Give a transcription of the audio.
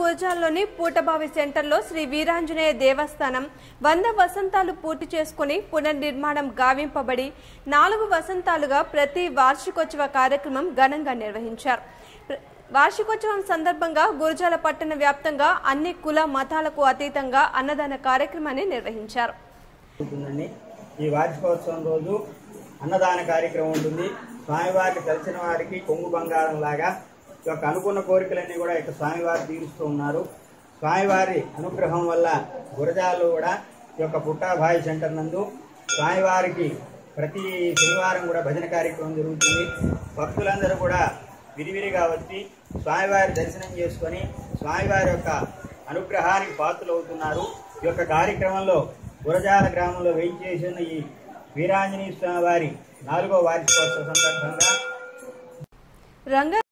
గురజాల్లోని పూటబావి సెంటర్లో శ్రీ వీరాంజనేయ దేవస్థానం వంద వసంతాలు పూర్తి చేసుకుని పునర్నిర్మాణం గావింపబడి నాలుగు వసంతాలుగా ప్రతి వార్షికోత్సవ కార్యక్రమం ఘనంగా నిర్వహించారు ప్ర- వార్షికోత్సవం సందర్భంగా గురజాల పట్టణ వ్యాప్తంగా అన్ని కుల మతాలకు అతీతంగా అన్నదాన కార్యక్రమాన్ని నిర్వహించారు ఉంటుందండి ఈ వార్షికోత్సవం రోజు అన్నదాన కార్యక్రమం ఉంటుంది స్వామివారికి తెలిసిన వారికి కొంగు బంగారం లాగా ఈ యొక్క అనుకున్న కోరికలన్నీ కూడా ఇక స్వామివారు తీరుస్తూ ఉన్నారు స్వామివారి అనుగ్రహం వల్ల గురజాల్లో కూడా ఈ యొక్క పుట్టాభాయి సెంటర్ నందు స్వామివారికి ప్రతి శనివారం కూడా భజన కార్యక్రమం జరుగుతుంది భక్తులందరూ కూడా విరివిరిగా వచ్చి స్వామివారి దర్శనం చేసుకొని స్వామివారి యొక్క అనుగ్రహానికి పాత్రలు అవుతున్నారు ఈ యొక్క కార్యక్రమంలో గురజాల గ్రామంలో వేయించేసిన ఈ వీరాంజనేయ స్వామి వారి నాలుగో వార్షికోత్సవ సందర్భంగా రంగ